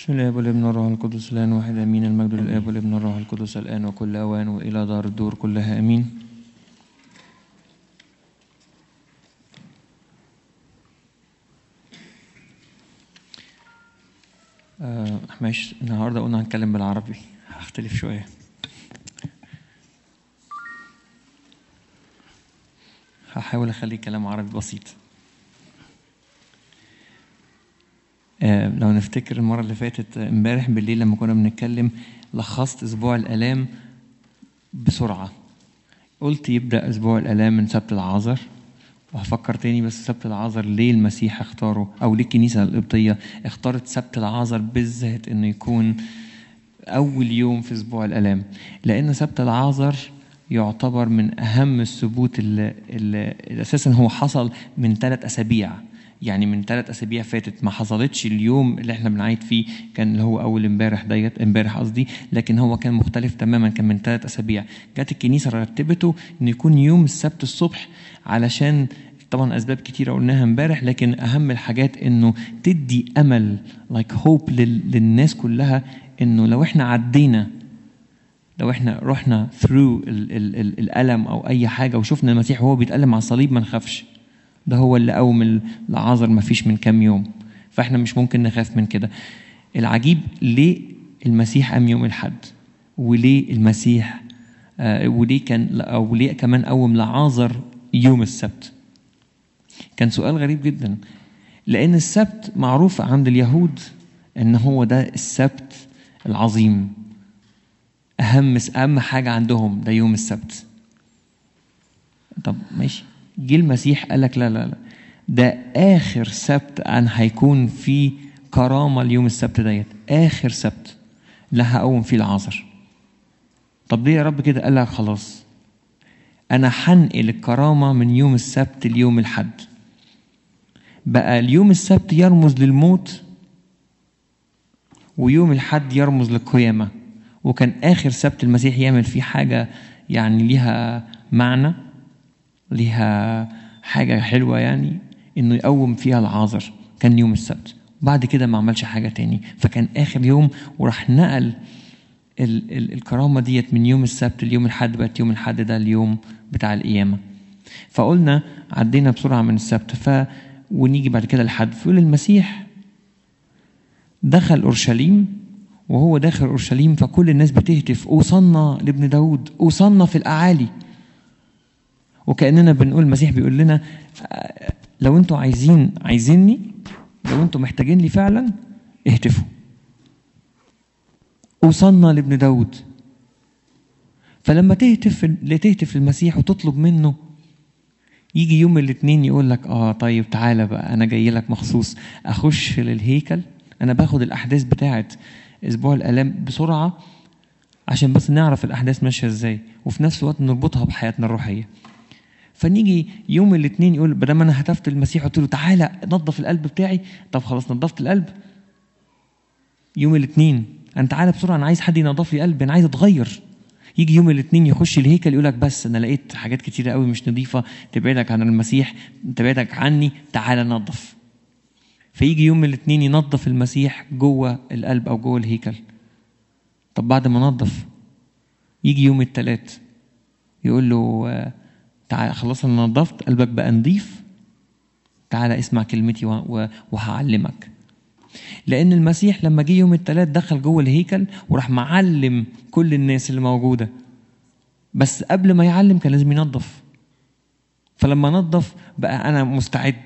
بسم الله والابن والروح القدس الآن واحد آمين المجد للآب والابن والروح القدس الآن وكل أوان وإلى دار الدور كلها آمين آه ماشي النهارده قلنا هنتكلم بالعربي هختلف شوية هحاول أخلي كلام عربي بسيط آه، لو نفتكر المرة اللي فاتت آه، امبارح بالليل لما كنا بنتكلم لخصت أسبوع الآلام بسرعة قلت يبدأ أسبوع الآلام من سبت العذر وهفكر تاني بس سبت العذر ليه المسيح اختاره أو ليه الكنيسة القبطية اختارت سبت العذر بالذات إنه يكون أول يوم في أسبوع الآلام لأن سبت العذر يعتبر من أهم الثبوت اللي, اللي اللي أساسا هو حصل من ثلاث أسابيع يعني من ثلاث اسابيع فاتت ما حصلتش اليوم اللي احنا بنعيد فيه كان اللي هو اول امبارح ديت امبارح قصدي لكن هو كان مختلف تماما كان من ثلاث اسابيع جت الكنيسه رتبته انه يكون يوم السبت الصبح علشان طبعا اسباب كتيره قلناها امبارح لكن اهم الحاجات انه تدي امل لايك like هوب للناس كلها انه لو احنا عدينا لو احنا رحنا ثرو الالم او اي حاجه وشفنا المسيح وهو بيتالم على الصليب ما نخافش ده هو اللي قوم العذر ما فيش من كام يوم فاحنا مش ممكن نخاف من كده العجيب ليه المسيح قام يوم الحد وليه المسيح آه وليه كان او ليه كمان قوم لعازر يوم السبت كان سؤال غريب جدا لان السبت معروف عند اليهود ان هو ده السبت العظيم اهم اهم حاجه عندهم ده يوم السبت طب ماشي جه المسيح قال لك لا لا لا ده اخر سبت ان هيكون في كرامه اليوم السبت ديت اخر سبت لا هقوم فيه العذر طب ليه يا رب كده قال لك خلاص انا هنقل الكرامه من يوم السبت ليوم الحد بقى اليوم السبت يرمز للموت ويوم الحد يرمز للقيامه وكان اخر سبت المسيح يعمل فيه حاجه يعني ليها معنى ليها حاجة حلوة يعني إنه يقوم فيها العذر كان يوم السبت بعد كده ما عملش حاجة تاني فكان آخر يوم وراح نقل ال ال الكرامة ديت من يوم السبت ليوم الحد بقت يوم الحد ده اليوم بتاع القيامة فقلنا عدينا بسرعة من السبت ف ونيجي بعد كده الحد فيقول المسيح دخل أورشليم وهو داخل أورشليم فكل الناس بتهتف أوصلنا لابن داود أوصلنا في الأعالي وكاننا بنقول المسيح بيقول لنا لو انتوا عايزين عايزيني لو انتوا محتاجين لي فعلا اهتفوا وصلنا لابن داود فلما تهتف تهتف للمسيح وتطلب منه يجي يوم الاثنين يقول لك اه طيب تعالى بقى انا جاي لك مخصوص اخش للهيكل انا باخد الاحداث بتاعه اسبوع الالام بسرعه عشان بس نعرف الاحداث ماشيه ازاي وفي نفس الوقت نربطها بحياتنا الروحيه فنيجي يوم الاثنين يقول بدل ما انا هتفت المسيح قلت له تعالى نظف القلب بتاعي طب خلاص نظفت القلب يوم الاثنين انا تعالى بسرعه انا عايز حد ينظف لي قلبي انا عايز اتغير يجي يوم الاثنين يخش الهيكل يقول لك بس انا لقيت حاجات كتيره قوي مش نظيفه تبعدك عن المسيح تبعدك عني تعالى نظف فيجي يوم الاثنين ينظف المسيح جوه القلب او جوه الهيكل طب بعد ما نظف يجي يوم الثلاث يقول له تعالى خلاص انا نظفت قلبك بقى نضيف تعالى اسمع كلمتي وهعلمك لان المسيح لما جه يوم الثلاث دخل جوه الهيكل وراح معلم كل الناس اللي موجوده بس قبل ما يعلم كان لازم ينظف فلما نظف بقى انا مستعد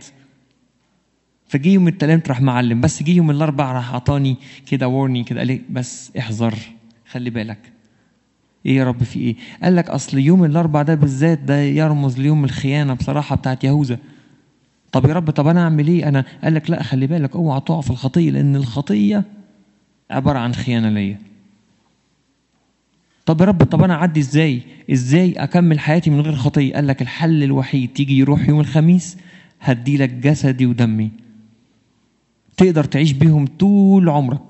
فجي يوم الثلاث راح معلم بس جه يوم الاربع راح عطاني كده وورنينج كده قال لي بس احذر خلي بالك ايه يا رب في ايه قال لك اصل يوم الاربع ده بالذات ده يرمز ليوم الخيانه بصراحه بتاعت يهوذا طب يا رب طب انا اعمل ايه انا قال لك لا خلي بالك اوعى تقع في الخطيه لان الخطيه عباره عن خيانه ليا طب يا رب طب انا اعدي ازاي ازاي اكمل حياتي من غير خطيه قال لك الحل الوحيد تيجي يروح يوم الخميس هدي لك جسدي ودمي تقدر تعيش بيهم طول عمرك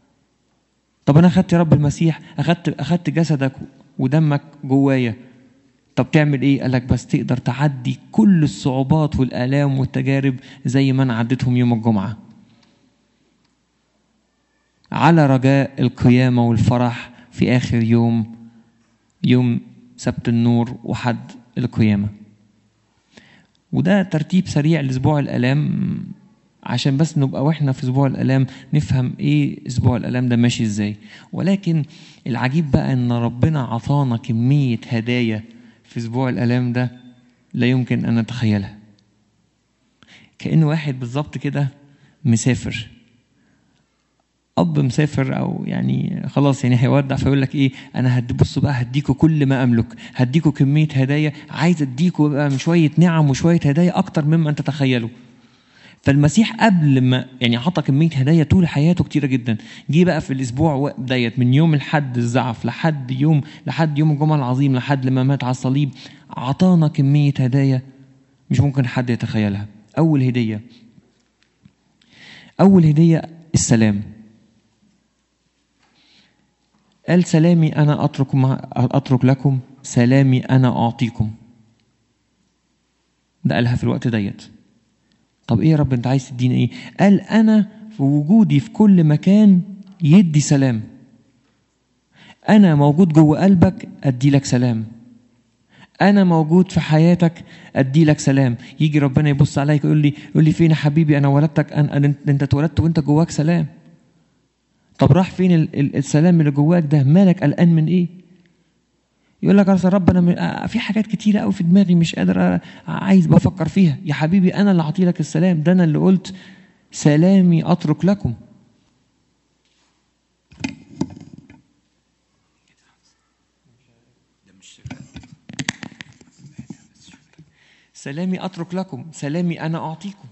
طب انا اخدت يا رب المسيح اخدت اخدت جسدك ودمك جوايا طب تعمل ايه قال لك بس تقدر تعدي كل الصعوبات والالام والتجارب زي ما انا عديتهم يوم الجمعه على رجاء القيامة والفرح في آخر يوم يوم سبت النور وحد القيامة وده ترتيب سريع لأسبوع الآلام عشان بس نبقى واحنا في اسبوع الالام نفهم ايه اسبوع الالام ده ماشي ازاي ولكن العجيب بقى ان ربنا عطانا كميه هدايا في اسبوع الالام ده لا يمكن ان نتخيلها كان واحد بالظبط كده مسافر اب مسافر او يعني خلاص يعني هيودع فيقول لك ايه انا هدي بصوا بقى هديكوا كل ما املك هديكوا كميه هدايا عايز اديكوا بقى من شويه نعم وشويه هدايا اكتر مما انت تتخيلوا فالمسيح قبل ما يعني عطى كميه هدايا طول حياته كتيره جدا جه بقى في الاسبوع ديت من يوم الحد الزعف لحد يوم لحد يوم الجمعه العظيم لحد لما مات على الصليب عطانا كميه هدايا مش ممكن حد يتخيلها اول هديه اول هديه السلام قال سلامي انا اترك مع اترك لكم سلامي انا اعطيكم ده قالها في الوقت ديت طب ايه يا رب انت عايز تدينا ايه قال انا في وجودي في كل مكان يدي سلام انا موجود جوه قلبك ادي لك سلام انا موجود في حياتك ادي لك سلام يجي ربنا يبص عليك يقول لي يقول لي فين يا حبيبي انا ولدتك أنا انت اتولدت وانت جواك سلام طب راح فين السلام اللي جواك ده مالك قلقان من ايه يقول لك يا رب انا في حاجات كتيره قوي في دماغي مش قادر عايز بفكر فيها يا حبيبي انا اللي اعطي لك السلام ده انا اللي قلت سلامي اترك لكم سلامي اترك لكم سلامي انا اعطيكم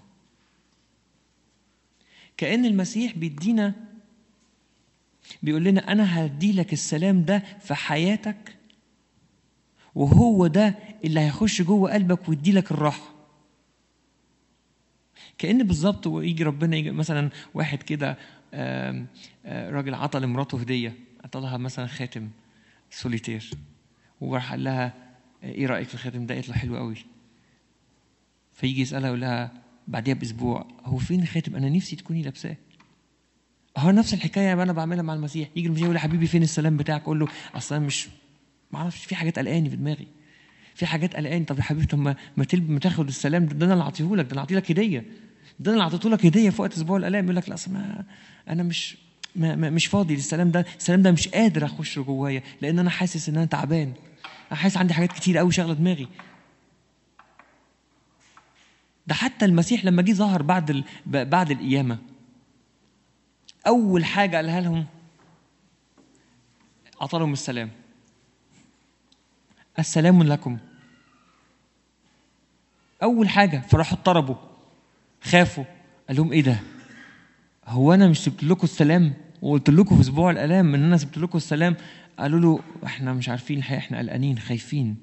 كان المسيح بيدينا بيقول لنا انا هدي لك السلام ده في حياتك وهو ده اللي هيخش جوه قلبك ويدي لك الراحه كان بالظبط ويجي ربنا يجي مثلا واحد كده راجل عطى لمراته هديه عطى لها مثلا خاتم سوليتير وراح قال لها ايه رايك في الخاتم ده قالت له حلو قوي فيجي يسالها يقول لها بعديها باسبوع هو فين الخاتم انا نفسي تكوني لابساه هو نفس الحكايه انا بعملها مع المسيح يجي المسيح يقول لي حبيبي فين السلام بتاعك اقول له اصلا مش ما اعرفش في حاجات قلقاني في دماغي في حاجات قلقاني طب يا حبيبي طب ما ما, تلب ما تاخد السلام ده, ده انا اللي اعطيه لك ده انا اعطي لك هديه ده انا اللي اعطيته لك هديه في وقت اسبوع الالام يقول لك لا اصل ما انا مش ما ما مش فاضي للسلام ده السلام ده مش قادر اخش جوايا لان انا حاسس ان انا تعبان انا حاسس عندي حاجات كتير قوي شاغله دماغي ده حتى المسيح لما جه ظهر بعد ال... بعد القيامه اول حاجه قالها لهم اعطى السلام السلام لكم اول حاجه فراحوا اضطربوا خافوا قال لهم ايه ده هو انا مش سبت لكم السلام وقلت لكم في اسبوع الالام ان انا سبت لكم السلام قالوا له احنا مش عارفين الحقيقه احنا قلقانين خايفين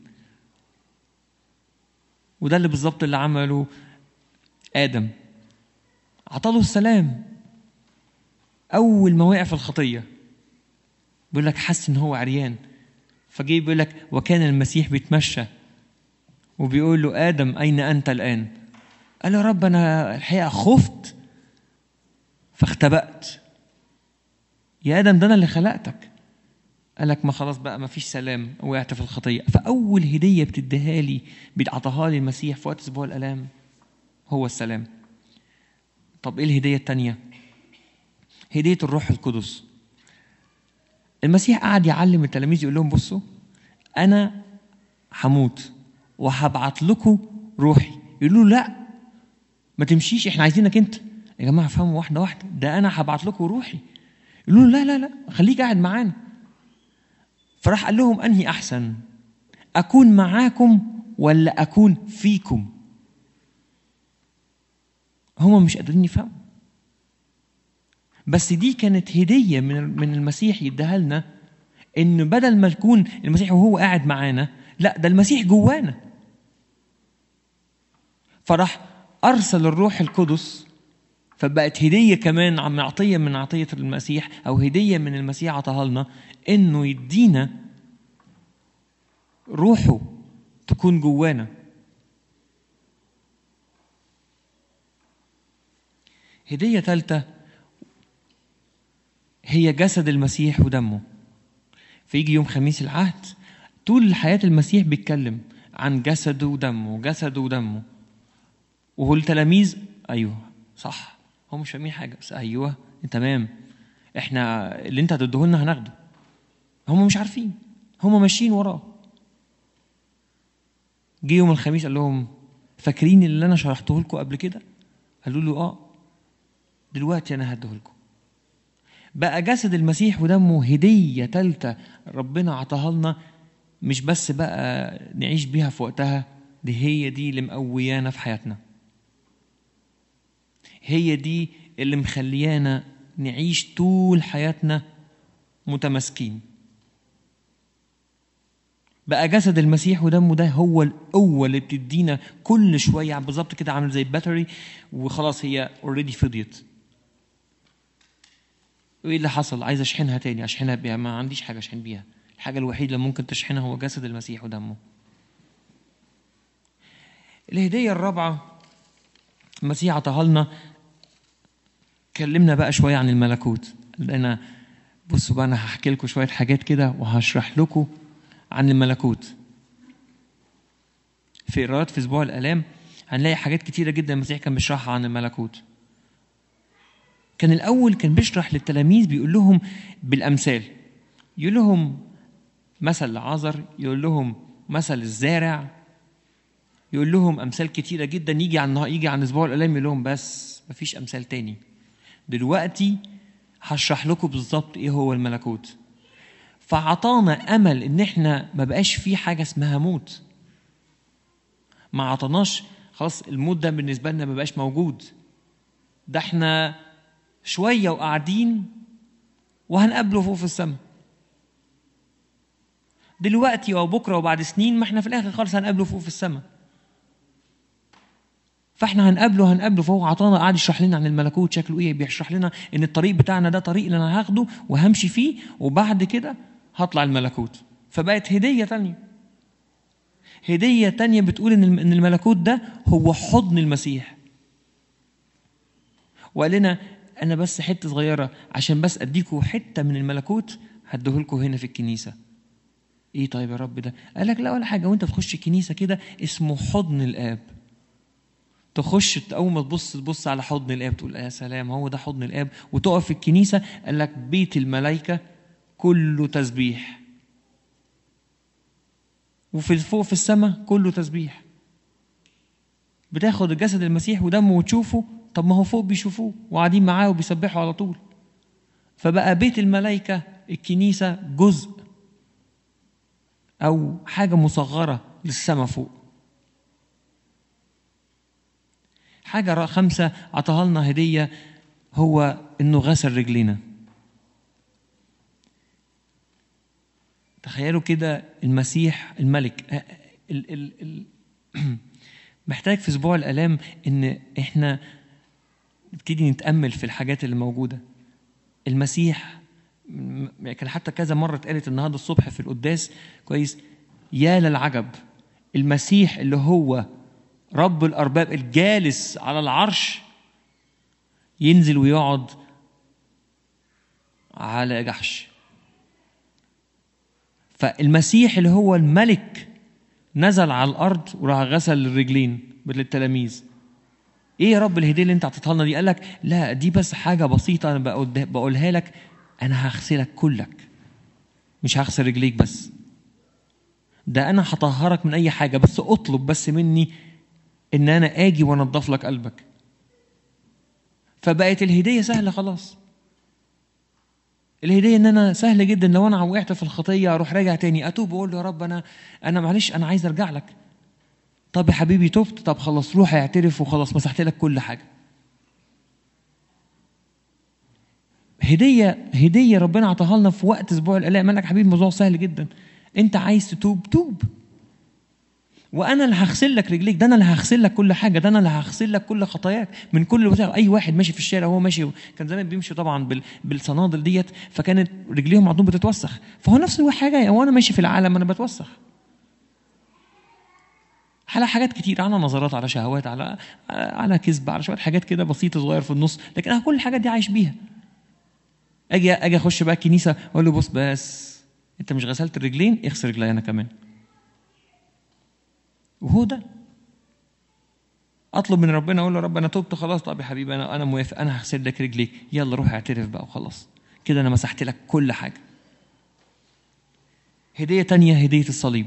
وده اللي بالظبط اللي عمله ادم عطاله السلام اول ما وقع في الخطيه بيقول لك حس ان هو عريان فجي بيقول لك وكان المسيح بيتمشى وبيقول له ادم اين انت الان قال يا رب انا الحقيقه خفت فاختبأت يا ادم ده انا اللي خلقتك قال لك ما خلاص بقى ما فيش سلام وقعت في الخطيه فاول هديه بتديها لي بيعطاها لي المسيح في وقت اسبوع الالام هو السلام طب ايه الهديه الثانيه هديه الروح القدس المسيح قعد يعلم التلاميذ يقول لهم بصوا انا هموت وهبعت لكم روحي يقولوا له لا ما تمشيش احنا عايزينك انت يا جماعه فهموا واحده واحده ده انا هبعت لكم روحي يقولوا له لا لا لا خليك قاعد معانا فراح قال لهم انهي احسن اكون معاكم ولا اكون فيكم هما مش قادرين يفهموا بس دي كانت هديه من من المسيح يديها لنا ان بدل ما تكون المسيح وهو قاعد معانا لا ده المسيح جوانا فراح ارسل الروح القدس فبقت هديه كمان عم عطيه من عطيه المسيح او هديه من المسيح عطاها لنا انه يدينا روحه تكون جوانا هديه ثالثه هي جسد المسيح ودمه فيجي يوم خميس العهد طول حياة المسيح بيتكلم عن جسده ودمه جسده ودمه وهو التلاميذ ايوه صح هم مش فاهمين حاجه بس ايوه تمام احنا اللي انت هتديه لنا هناخده هم مش عارفين هم ماشيين وراه جه يوم الخميس قال لهم فاكرين اللي انا شرحته لكم قبل كده قالوا له اه دلوقتي انا هديه لكم بقى جسد المسيح ودمه هديه ثالثه ربنا عطاها لنا مش بس بقى نعيش بيها في وقتها دي هي دي اللي مقويانا في حياتنا هي دي اللي مخليانا نعيش طول حياتنا متماسكين بقى جسد المسيح ودمه ده هو القوة اللي بتدينا كل شوية بالظبط كده عامل زي الباتري وخلاص هي اوريدي فضيت وايه اللي حصل عايز اشحنها تاني اشحنها بيها ما عنديش حاجة اشحن بيها الحاجة الوحيدة اللي ممكن تشحنها هو جسد المسيح ودمه الهدية الرابعة المسيح عطاها لنا كلمنا بقى شوية عن الملكوت لأن بصوا بقى أنا هحكي لكم شوية حاجات كده وهشرح لكم عن الملكوت في قراءات في أسبوع الآلام هنلاقي حاجات كتيرة جدا المسيح كان بيشرحها عن الملكوت كان الأول كان بيشرح للتلاميذ بيقول لهم بالأمثال يقول لهم مثل لعازر يقول لهم مثل الزارع يقول لهم امثال كتيره جدا يجي عن يجي عن اسبوع الالام يقول لهم بس مفيش امثال تاني دلوقتي هشرح لكم بالظبط ايه هو الملكوت فعطانا امل ان احنا ما بقاش في حاجه اسمها موت ما عطاناش خلاص الموت ده بالنسبه لنا ما بقاش موجود ده احنا شويه وقاعدين وهنقابله فوق في السماء دلوقتي او بكره وبعد سنين ما احنا في الاخر خالص هنقابله فوق في السماء فاحنا هنقابله هنقابله فهو عطانا قاعد يشرح لنا عن الملكوت شكله ايه بيشرح لنا ان الطريق بتاعنا ده طريق اللي انا هاخده وهمشي فيه وبعد كده هطلع الملكوت فبقت هديه تانية هديه تانية بتقول ان ان الملكوت ده هو حضن المسيح وقال لنا انا بس حته صغيره عشان بس اديكم حته من الملكوت هديهولكم هنا في الكنيسه ايه طيب يا رب ده قال لك لا ولا حاجه وانت بتخش كنيسه كده اسمه حضن الاب تخش اول ما تبص تبص على حضن الاب تقول يا سلام هو ده حضن الاب وتقف في الكنيسه قال لك بيت الملائكه كله تسبيح وفي فوق في السماء كله تسبيح بتاخد جسد المسيح ودمه وتشوفه طب ما هو فوق بيشوفوه وقاعدين معاه وبيسبحوا على طول فبقى بيت الملائكه الكنيسه جزء او حاجه مصغره للسماء فوق حاجة خمسة عطاها لنا هدية هو إنه غسل رجلينا. تخيلوا كده المسيح الملك ال ال ال محتاج في أسبوع الآلام إن إحنا نبتدي نتأمل في الحاجات اللي موجودة. المسيح كان حتى كذا مرة اتقالت النهارده الصبح في القداس كويس يا للعجب المسيح اللي هو رب الأرباب الجالس على العرش ينزل ويقعد على جحش فالمسيح اللي هو الملك نزل على الأرض وراح غسل الرجلين للتلاميذ ايه يا رب الهديه اللي انت اعطيتها لنا دي قال لك لا دي بس حاجه بسيطه انا بقولها لك انا هغسلك كلك مش هغسل رجليك بس ده انا هطهرك من اي حاجه بس اطلب بس مني ان انا اجي وانضف لك قلبك فبقت الهديه سهله خلاص الهديه ان انا سهل جدا لو انا وقعت في الخطيه اروح راجع تاني اتوب واقول له يا رب انا انا معلش انا عايز ارجع لك طب يا حبيبي تبت طب خلاص روح اعترف وخلاص مسحت لك كل حاجه هديه هديه ربنا عطاها لنا في وقت اسبوع الالام قال لك حبيبي الموضوع سهل جدا انت عايز تتوب توب وانا اللي هغسل لك رجليك ده انا اللي هغسل لك كل حاجه ده انا اللي هغسل لك كل خطاياك من كل وسائل اي واحد ماشي في الشارع وهو ماشي كان زمان بيمشي طبعا بال... بالصنادل ديت فكانت رجليهم عندهم بتتوسخ فهو نفس الحاجه وانا ماشي في العالم انا بتوسخ على حاجات كتير على نظرات على شهوات على على كذب على شويه حاجات كده بسيطه صغير في النص لكن انا كل الحاجات دي عايش بيها اجي اجي اخش بقى الكنيسه اقول له بص بس انت مش غسلت الرجلين اغسل رجلي انا كمان وهو ده اطلب من ربنا اقول له رب انا تبت خلاص طب يا حبيبي انا انا موافق انا هغسل لك رجليك يلا روح اعترف بقى وخلاص كده انا مسحت لك كل حاجه هديه تانية هديه الصليب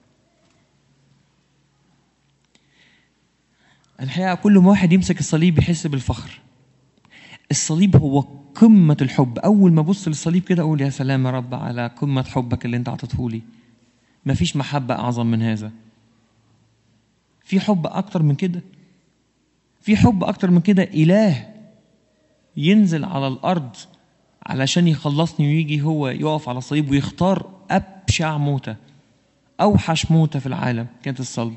الحقيقه كل ما واحد يمسك الصليب يحس بالفخر الصليب هو قمة الحب أول ما أبص للصليب كده أقول يا سلام يا رب على قمة حبك اللي أنت عطيته لي مفيش محبة أعظم من هذا في حب أكتر من كده في حب أكتر من كده إله ينزل على الأرض علشان يخلصني ويجي هو يقف على الصليب ويختار أبشع موتة أوحش موتة في العالم كانت الصلب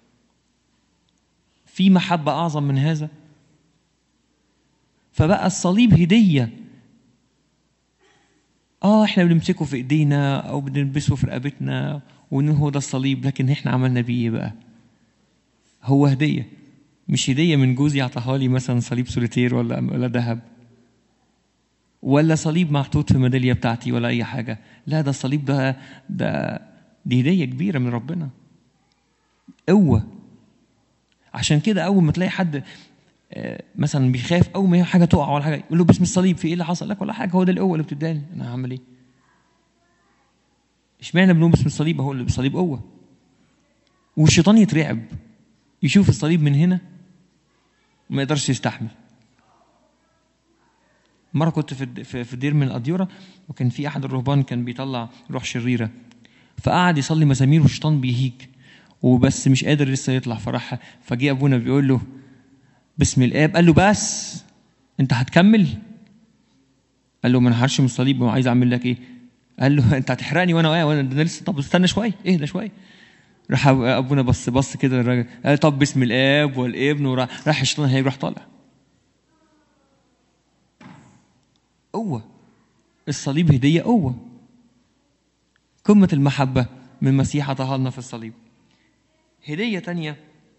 في محبة أعظم من هذا فبقى الصليب هدية اه احنا بنمسكه في ايدينا او بنلبسه في رقبتنا وان هو ده الصليب لكن احنا عملنا بيه ايه بقى هو هدية مش هدية من جوزي يعطيها لي مثلا صليب سوليتير ولا ولا ذهب ولا صليب محطوط في الميدالية بتاعتي ولا أي حاجة لا ده الصليب ده ده دي هدية كبيرة من ربنا قوة عشان كده أول ما تلاقي حد مثلا بيخاف اول ما حاجه تقع ولا حاجه يقول له باسم الصليب في ايه اللي حصل لك ولا حاجه هو ده القوه اللي بتداني انا هعمل ايه اشمعنى بنقول باسم الصليب هو اللي بالصليب قوه والشيطان يترعب يشوف الصليب من هنا ما يقدرش يستحمل مرة كنت في في دير من الأديرة وكان في أحد الرهبان كان بيطلع روح شريرة فقعد يصلي مزامير والشيطان بيهيج وبس مش قادر لسه يطلع فراح فجه أبونا بيقول له باسم الاب قال له بس انت هتكمل قال له ما انا هرشم الصليب وعايز اعمل لك ايه قال له انت هتحرقني وانا وانا ده لسه طب استنى شويه اهدى شويه راح ابونا بص بص كده الراجل قال طب باسم الاب والابن وراح راح الشيطان هيروح طالع قوه الصليب هديه قوه قمه المحبه من المسيح عطاها لنا في الصليب هديه تانيه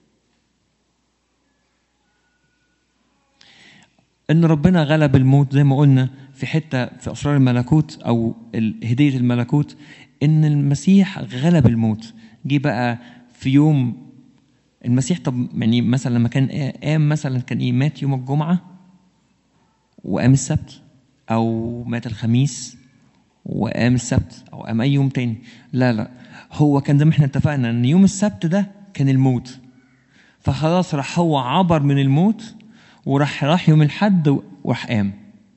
ان ربنا غلب الموت زي ما قلنا في حته في اسرار الملكوت او هديه الملكوت ان المسيح غلب الموت جه بقى في يوم المسيح طب يعني مثلا لما كان قام مثلا كان ايه مات يوم الجمعه وقام السبت او مات الخميس وقام السبت او قام اي يوم تاني لا لا هو كان زي ما احنا اتفقنا ان يوم السبت ده كان الموت فخلاص راح هو عبر من الموت وراح راح يوم الحد وراح قام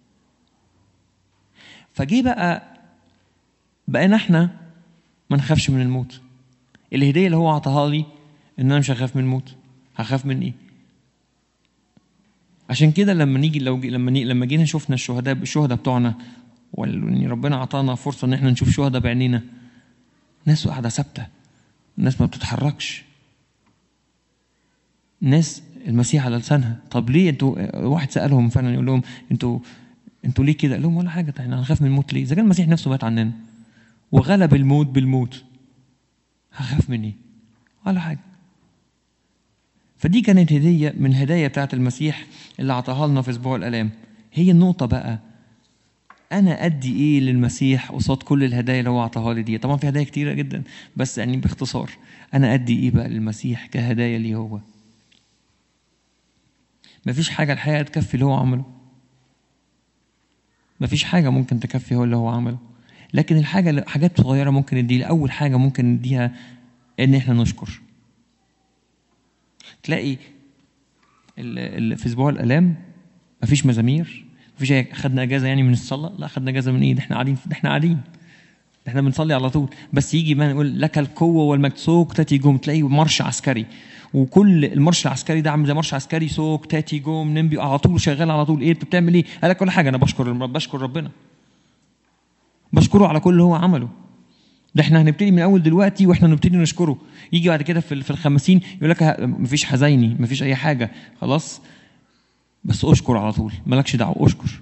فجه بقى بقينا احنا ما نخافش من الموت الهديه اللي هو عطاها لي ان انا مش هخاف من الموت هخاف من ايه عشان كده لما نيجي لو جي لما نيجي لما جينا شفنا الشهداء الشهداء بتوعنا وان ربنا عطانا فرصه ان احنا نشوف شهداء بعينينا ناس قاعده ثابته ناس ما بتتحركش ناس المسيح على لسانها طب ليه انتوا واحد سالهم فعلا يقول لهم انتوا انتوا ليه كده؟ قال لهم ولا حاجه احنا هنخاف من الموت ليه؟ اذا كان المسيح نفسه مات عننا وغلب الموت بالموت هخاف من ايه؟ ولا حاجه فدي كانت هديه من هدايا بتاعت المسيح اللي اعطاها لنا في اسبوع الالام هي النقطه بقى انا ادي ايه للمسيح قصاد كل الهدايا اللي هو اعطاها لي دي طبعا في هدايا كتيره جدا بس يعني باختصار انا ادي ايه بقى للمسيح كهدايا ليه هو مفيش حاجة الحقيقة تكفي اللي هو عمله مفيش حاجة ممكن تكفي هو اللي هو عمله لكن الحاجة حاجات صغيرة ممكن نديها أول حاجة ممكن نديها إن إحنا نشكر تلاقي في أسبوع الآلام مفيش مزامير مفيش خدنا أجازة يعني من الصلاة لا خدنا أجازة من إيه ده إحنا قاعدين ده إحنا قاعدين احنا بنصلي على طول بس يجي ما نقول لك القوه والمجد سوق تاتي جوم تلاقي مارش عسكري وكل المارش العسكري ده عامل زي مارش عسكري سوق تاتي جوم نمبي على طول شغال على طول ايه انت بتعمل ايه؟ قال لك كل حاجه انا بشكر بشكر ربنا بشكره على كل اللي هو عمله ده احنا هنبتدي من اول دلوقتي واحنا نبتدي نشكره يجي بعد كده في في الخمسين يقول لك مفيش حزيني مفيش اي حاجه خلاص بس اشكر على طول مالكش دعوه اشكر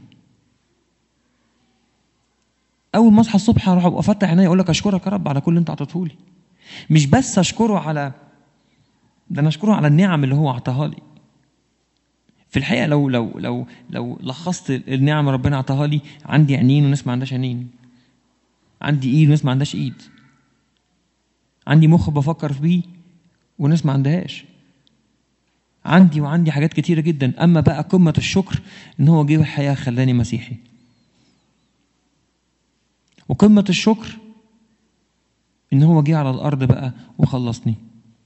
اول ما اصحى الصبح اروح ابقى افتح عينيا اقول لك اشكرك يا رب على كل اللي انت اعطيته لي مش بس اشكره على ده انا اشكره على النعم اللي هو اعطاها لي في الحقيقه لو لو لو لو لخصت النعم ربنا عطاها لي عندي عينين وناس ما عندهاش عينين عندي ايد وناس ما عندهاش ايد عندي مخ بفكر فيه وناس ما عندهاش عندي وعندي حاجات كتيرة جدا أما بقى قمة الشكر إن هو جه الحياة خلاني مسيحي وقمة الشكر إن هو جه على الأرض بقى وخلصني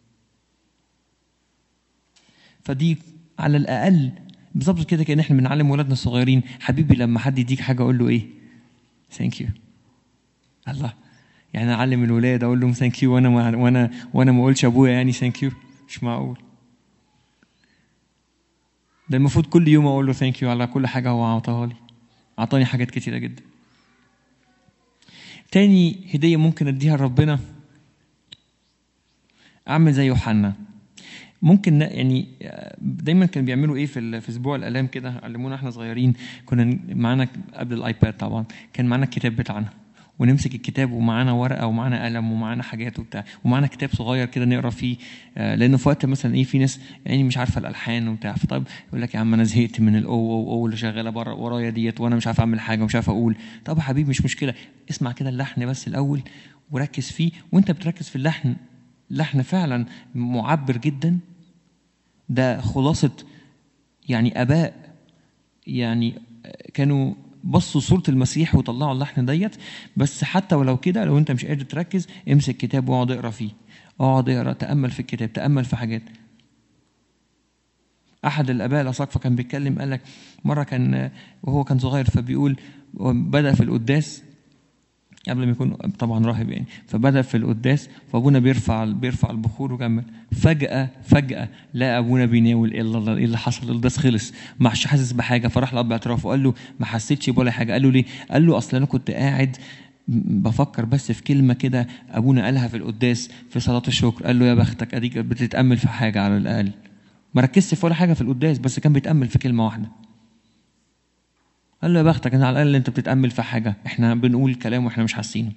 فدي على الأقل بالظبط كده كأن إحنا بنعلم ولادنا الصغيرين حبيبي لما حد يديك حاجة أقول له إيه؟ ثانك يو الله يعني أعلم الولاد أقول لهم ثانك يو وأنا ما وأنا وأنا ما أقولش أبويا يعني ثانك يو مش معقول ده المفروض كل يوم اقول له ثانك يو على كل حاجه هو عطاها لي عطاني حاجات كتيره جدا تاني هديه ممكن اديها لربنا اعمل زي يوحنا ممكن يعني دايما كانوا بيعملوا ايه في في اسبوع الالام كده علمونا احنا صغيرين كنا معانا قبل الايباد طبعا كان معانا الكتاب بتاعنا ونمسك الكتاب ومعانا ورقه ومعانا قلم ومعانا حاجات وبتاع ومعانا كتاب صغير كده نقرا فيه لانه في وقت مثلا ايه في ناس يعني مش عارفه الالحان وبتاع فطب يقول لك يا عم انا زهقت من الاو او او اللي شغاله بره ورايا ديت وانا مش عارف اعمل حاجه ومش عارف اقول طب يا حبيبي مش مشكله اسمع كده اللحن بس الاول وركز فيه وانت بتركز في اللحن لحن فعلا معبر جدا ده خلاصه يعني اباء يعني كانوا بصوا صورة المسيح وطلعوا اللحن ديت بس حتى ولو كده لو انت مش قادر تركز امسك كتاب واقعد اقرا فيه اقعد اقرا تأمل في الكتاب تأمل في حاجات احد الاباء الاساقفه كان بيتكلم قال لك مره كان وهو كان صغير فبيقول بدا في القداس قبل ما يكون طبعا راهب يعني فبدا في القداس فابونا بيرفع بيرفع البخور وكمل فجاه فجاه لا ابونا بيناول ايه الله ايه اللي حصل القداس خلص مش حاسس بحاجه فراح لاب اعترافه وقال له ما حسيتش بولا حاجه قال له ليه؟ قال له اصل انا كنت قاعد بفكر بس في كلمه كده ابونا قالها في القداس في صلاه الشكر قال له يا بختك اديك بتتامل في حاجه على الاقل ما ركزش في ولا حاجه في القداس بس كان بيتامل في كلمه واحده قال له يا بختك انت على الاقل انت بتتامل في حاجه احنا بنقول كلام واحنا مش حاسينه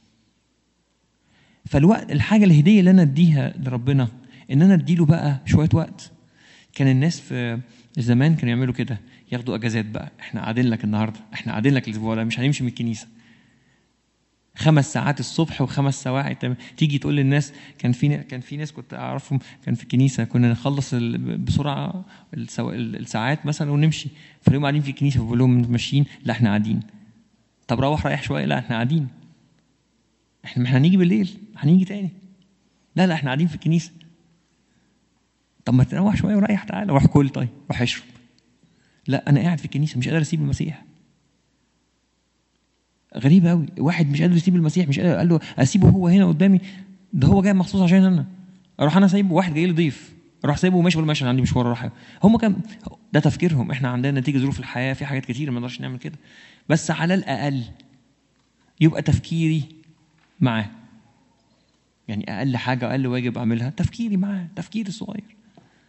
فالوقت الحاجه الهديه اللي انا اديها لربنا ان انا اديله بقى شويه وقت كان الناس في زمان كانوا يعملوا كده ياخدوا اجازات بقى احنا قاعدين لك النهارده احنا قاعدين لك الاسبوع ده مش هنمشي من الكنيسه خمس ساعات الصبح وخمس ساعات تيجي تقول للناس كان في كان في ناس كنت اعرفهم كان في الكنيسه كنا نخلص بسرعه الساعات مثلا ونمشي فاليوم قاعدين في الكنيسه فبقول لهم ماشيين لا احنا قاعدين طب روح رايح شويه لا احنا قاعدين احنا مش هنيجي بالليل هنيجي تاني لا لا احنا قاعدين في الكنيسه طب ما تروح شويه وريح تعالى روح كل طيب روح اشرب لا انا قاعد في الكنيسه مش قادر اسيب المسيح غريب قوي واحد مش قادر يسيب المسيح مش قادر قال له اسيبه هو هنا قدامي ده هو جاي مخصوص عشان انا اروح انا سايبه واحد جاي لي ضيف اروح سايبه وماشي ولا ماشي انا عندي مشوار اروح هم كان ده تفكيرهم احنا عندنا نتيجه ظروف الحياه في حاجات كتيره ما نقدرش نعمل كده بس على الاقل يبقى تفكيري معاه يعني اقل حاجه اقل واجب اعملها تفكيري معاه تفكيري الصغير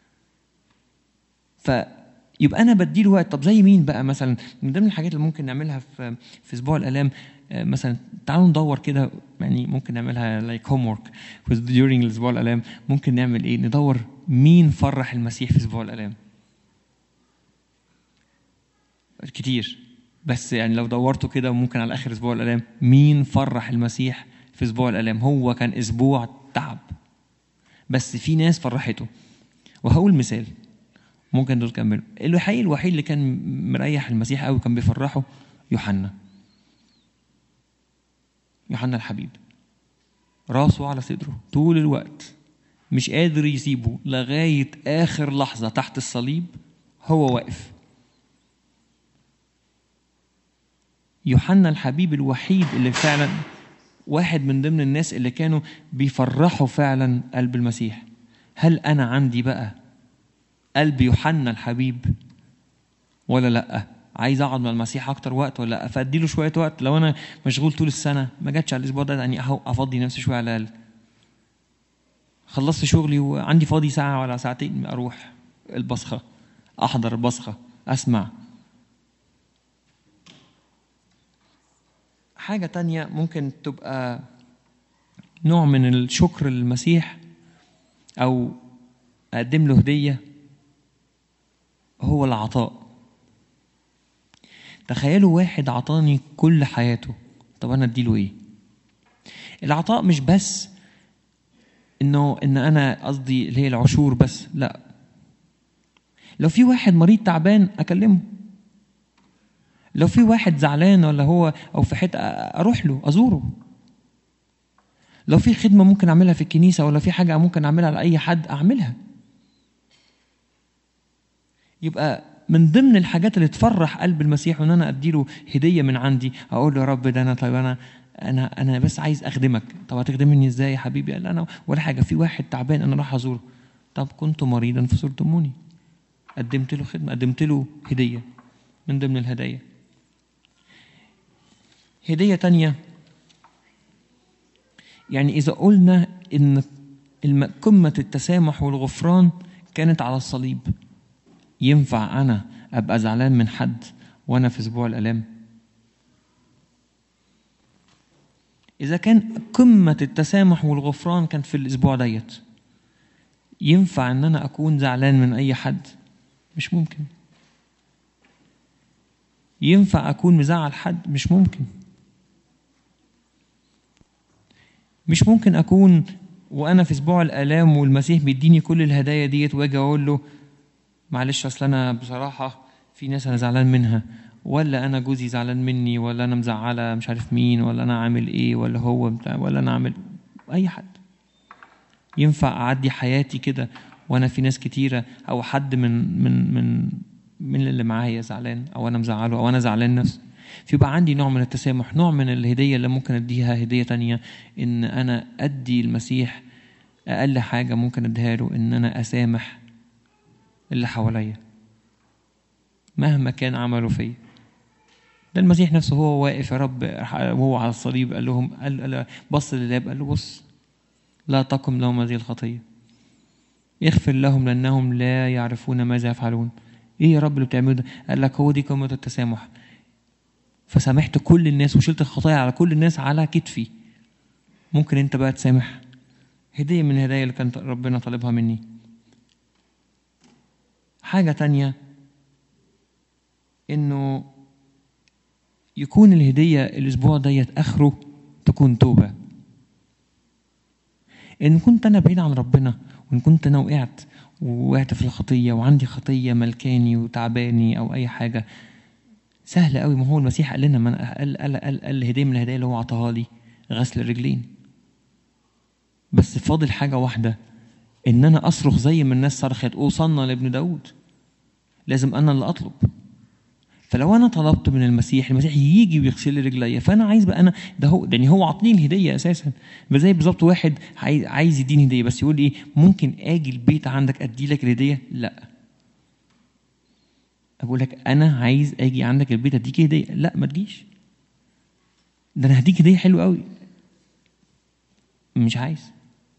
ف يبقى انا بديله وقت طب زي مين بقى مثلا من ضمن الحاجات اللي ممكن نعملها في في اسبوع الالام مثلا تعالوا ندور كده يعني ممكن نعملها لايك هوم ورك during اسبوع الالام ممكن نعمل ايه ندور مين فرح المسيح في اسبوع الالام كتير بس يعني لو دورتوا كده ممكن على اخر اسبوع الالام مين فرح المسيح في اسبوع الالام هو كان اسبوع تعب بس في ناس فرحته وهقول مثال ممكن دول كملوا الحقيقي الوحيد اللي كان مريح المسيح قوي كان بيفرحه يوحنا يوحنا الحبيب راسه على صدره طول الوقت مش قادر يسيبه لغاية آخر لحظة تحت الصليب هو واقف يوحنا الحبيب الوحيد اللي فعلا واحد من ضمن الناس اللي كانوا بيفرحوا فعلا قلب المسيح هل أنا عندي بقى قلب يوحنا الحبيب ولا لا عايز اقعد مع المسيح اكتر وقت ولا لا فادي له شويه وقت لو انا مشغول طول السنه ما جاتش على الاسبوع ده يعني اهو افضي نفسي شويه على الاقل خلصت شغلي وعندي فاضي ساعه ولا ساعتين اروح البصخه احضر البصخه اسمع حاجة تانية ممكن تبقى نوع من الشكر للمسيح أو أقدم له هدية هو العطاء تخيلوا واحد عطاني كل حياته طب انا اديله ايه العطاء مش بس انه ان انا قصدي اللي هي العشور بس لا لو في واحد مريض تعبان اكلمه لو في واحد زعلان ولا هو او في حته اروح له ازوره لو في خدمه ممكن اعملها في الكنيسه ولا في حاجه ممكن اعملها لاي حد اعملها يبقى من ضمن الحاجات اللي تفرح قلب المسيح وان انا اديله هديه من عندي اقول له يا رب ده انا طيب انا انا انا بس عايز اخدمك طب هتخدمني ازاي يا حبيبي قال انا ولا حاجه في واحد تعبان انا راح ازوره طب كنت مريضا فزرتموني قدمت له خدمه قدمت له هديه من ضمن الهدايا هديه تانية يعني اذا قلنا ان قمه التسامح والغفران كانت على الصليب ينفع انا ابقى زعلان من حد وانا في اسبوع الالام اذا كان قمه التسامح والغفران كانت في الاسبوع ديت ينفع ان انا اكون زعلان من اي حد مش ممكن ينفع اكون مزعل حد مش ممكن مش ممكن اكون وانا في اسبوع الالام والمسيح بيديني كل الهدايا ديت واجي اقول له معلش اصل انا بصراحه في ناس انا زعلان منها ولا انا جوزي زعلان مني ولا انا مزعله مش عارف مين ولا انا عامل ايه ولا هو بتاع ولا انا عامل اي حد ينفع اعدي حياتي كده وانا في ناس كتيره او حد من من من من اللي معايا زعلان او انا مزعله او انا زعلان نفسي فيبقى عندي نوع من التسامح نوع من الهديه اللي ممكن اديها هديه تانية ان انا ادي المسيح اقل حاجه ممكن اديها له ان انا اسامح اللي حواليا مهما كان عمله فيا ده المسيح نفسه هو واقف يا رب وهو على الصليب قال لهم قال بص للاب قال له بص لا تقم لهم هذه الخطيه اغفر لهم لانهم لا يعرفون ماذا يفعلون ايه يا رب اللي بتعمله ده قال لك هو دي قمه التسامح فسامحت كل الناس وشلت الخطايا على كل الناس على كتفي ممكن انت بقى تسامح هديه من الهدايا اللي كان ربنا طالبها مني حاجة تانية إنه يكون الهدية الأسبوع ديت آخره تكون توبة إن كنت أنا بعيد عن ربنا وإن كنت أنا وقعت ووقعت في الخطية وعندي خطية ملكاني وتعباني أو أي حاجة سهل قوي ما هو المسيح قال لنا من قال قال قال, قال هدية من الهدايا اللي هو عطاها لي غسل الرجلين بس فاضل حاجة واحدة إن أنا أصرخ زي ما الناس صرخت أوصلنا لابن داود لازم انا اللي اطلب فلو انا طلبت من المسيح المسيح يجي ويغسل لي رجليا فانا عايز بقى انا ده هو يعني هو عطني الهديه اساسا زي بالظبط واحد عايز يديني هديه بس يقول لي ممكن اجي البيت عندك ادي لك الهديه لا اقول لك انا عايز اجي عندك البيت اديك هديه لا ما تجيش ده انا هديك هديه حلوه قوي مش عايز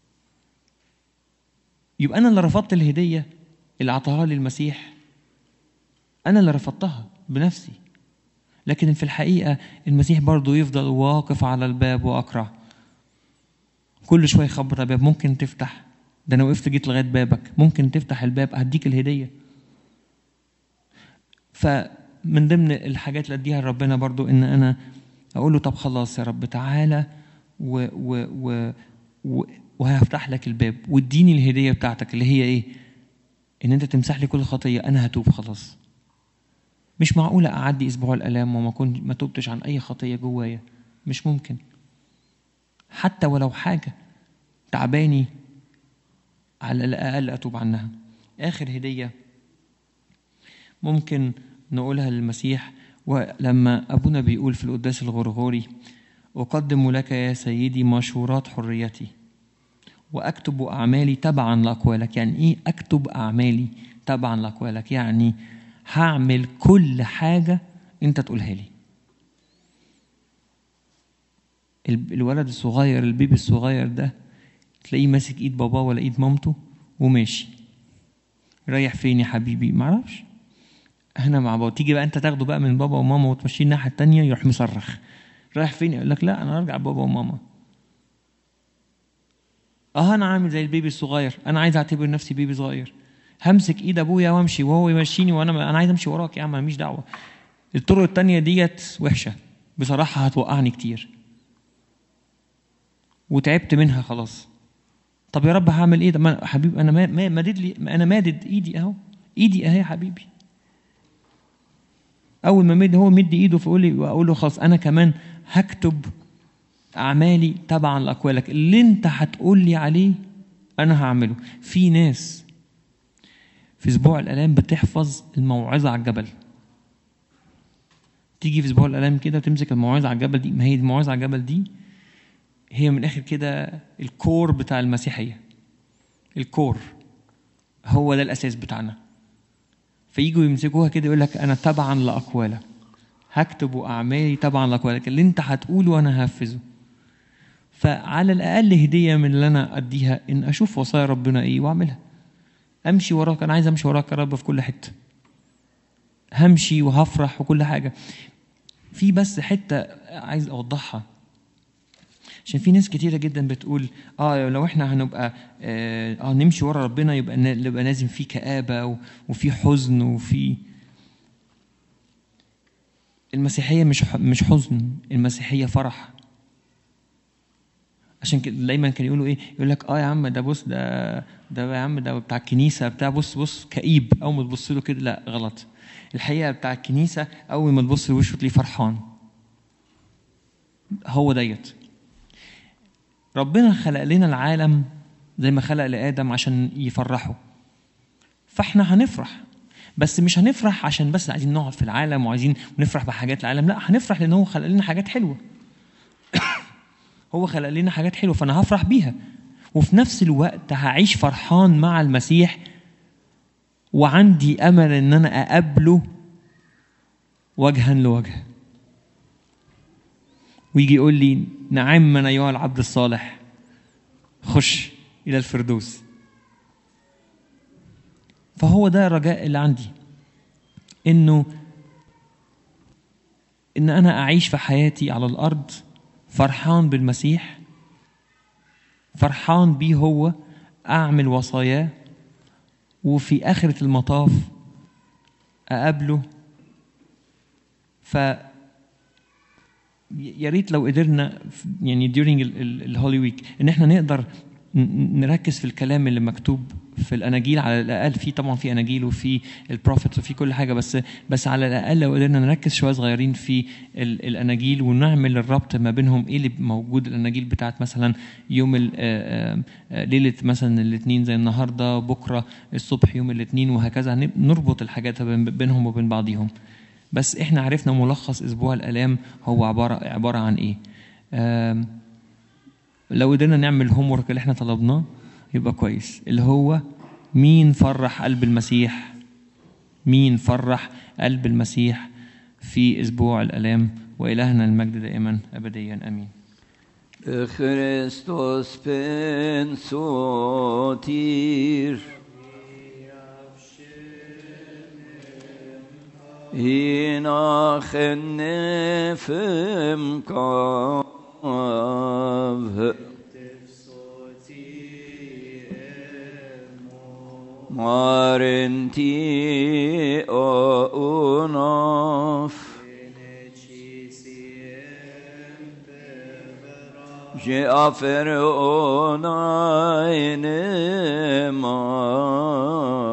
يبقى انا اللي رفضت الهديه اللي عطاها لي المسيح أنا اللي رفضتها بنفسي لكن في الحقيقة المسيح برضه يفضل واقف على الباب وأقرع كل شوية يخبط على الباب ممكن تفتح ده أنا وقفت جيت لغاية بابك ممكن تفتح الباب هديك الهدية فمن ضمن الحاجات اللي أديها لربنا برضه إن أنا أقول له طب خلاص يا رب تعالى و و و, و وهفتح لك الباب واديني الهدية بتاعتك اللي هي إيه؟ إن أنت تمسح لي كل خطية أنا هتوب خلاص مش معقولة أعدي أسبوع الآلام وما كنت ما تبتش عن أي خطية جوايا مش ممكن حتى ولو حاجة تعباني على الأقل أتوب عنها آخر هدية ممكن نقولها للمسيح ولما أبونا بيقول في القداس الغرغوري أقدم لك يا سيدي مشورات حريتي وأكتب أعمالي تبعا لأقوالك يعني إيه أكتب أعمالي تبعا لأقوالك يعني هعمل كل حاجة أنت تقولها لي الولد الصغير البيبي الصغير ده تلاقيه ماسك ايد باباه ولا ايد مامته وماشي رايح فين يا حبيبي معرفش احنا مع بابا تيجي بقى انت تاخده بقى من بابا وماما وتمشيه الناحيه التانية يروح مصرخ رايح فين يقول لك لا انا ارجع بابا وماما اه انا عامل زي البيبي الصغير انا عايز اعتبر نفسي بيبي صغير همسك ايد ابويا وامشي وهو يمشيني وانا انا عايز امشي وراك يا عم انا ماليش دعوه الطرق التانية ديت وحشه بصراحه هتوقعني كتير وتعبت منها خلاص طب يا رب هعمل ايه ده ما حبيبي انا ما ما- مادد لي انا مادد ايدي اهو ايدي اهي يا حبيبي اول ما مد هو مد ايده فيقول لي واقول له خلاص انا كمان هكتب اعمالي تبعا لاقوالك اللي انت هتقول لي عليه انا هعمله في ناس في اسبوع الالام بتحفظ الموعظه على الجبل تيجي في اسبوع الالام كده تمسك الموعظه على الجبل دي ما هي الموعظه على الجبل دي هي من الاخر كده الكور بتاع المسيحيه الكور هو ده الاساس بتاعنا فييجوا يمسكوها كده يقول لك انا تبعا لاقوالك هكتب اعمالي تبعا لاقوالك اللي انت هتقوله انا هنفذه فعلى الاقل هديه من اللي انا اديها ان اشوف وصايا ربنا ايه واعملها امشي وراك انا عايز امشي وراك يا رب في كل حته همشي وهفرح وكل حاجه في بس حته عايز اوضحها عشان في ناس كتيرة جدا بتقول اه لو احنا هنبقى اه, آه نمشي ورا ربنا يبقى ن- يبقى لازم في كآبة و- وفي حزن وفي المسيحية مش ح- مش حزن المسيحية فرح عشان كده دايما كانوا يقولوا ايه يقول لك اه يا عم ده بص ده ده يا عم ده بتاع الكنيسه بتاع بص بص كئيب اول ما تبص له كده لا غلط الحقيقه بتاع الكنيسه اول ما تبص لوشه تلاقيه فرحان هو ديت ربنا خلق لنا العالم زي ما خلق لآدم عشان يفرحه فاحنا هنفرح بس مش هنفرح عشان بس عايزين نقعد في العالم وعايزين نفرح بحاجات العالم لا هنفرح لان هو خلق لنا حاجات حلوه هو خلق لنا حاجات حلوه فانا هفرح بيها وفي نفس الوقت هعيش فرحان مع المسيح وعندي امل ان انا اقابله وجها لوجه ويجي يقول لي نعم من ايها العبد الصالح خش الى الفردوس فهو ده الرجاء اللي عندي انه ان انا اعيش في حياتي على الارض فرحان بالمسيح فرحان بيه هو اعمل وصاياه وفي اخره المطاف اقابله ف يا ريت لو قدرنا يعني during الهولي ويك ان احنا نقدر ن- نركز في الكلام اللي مكتوب في الاناجيل على الاقل في طبعا في اناجيل وفي البروفيتس وفي كل حاجه بس بس على الاقل لو قدرنا نركز شويه صغيرين في ال- الاناجيل ونعمل الربط ما بينهم ايه اللي موجود الاناجيل بتاعت مثلا يوم ال- آه، آه، ليله مثلا الاثنين زي النهارده بكره الصبح يوم الاثنين وهكذا هنب- نربط الحاجات بين- بينهم وبين بعضيهم بس احنا عرفنا ملخص اسبوع الالام هو عباره عباره عن ايه آم، لو قدرنا نعمل الهوم ورك اللي احنا طلبناه يبقى كويس اللي هو مين فرح قلب المسيح مين فرح قلب المسيح في اسبوع الالام والهنا المجد دائما ابديا امين Christus pensotir Hina khennefem kav Marenti o unaf جعفر اوناين ما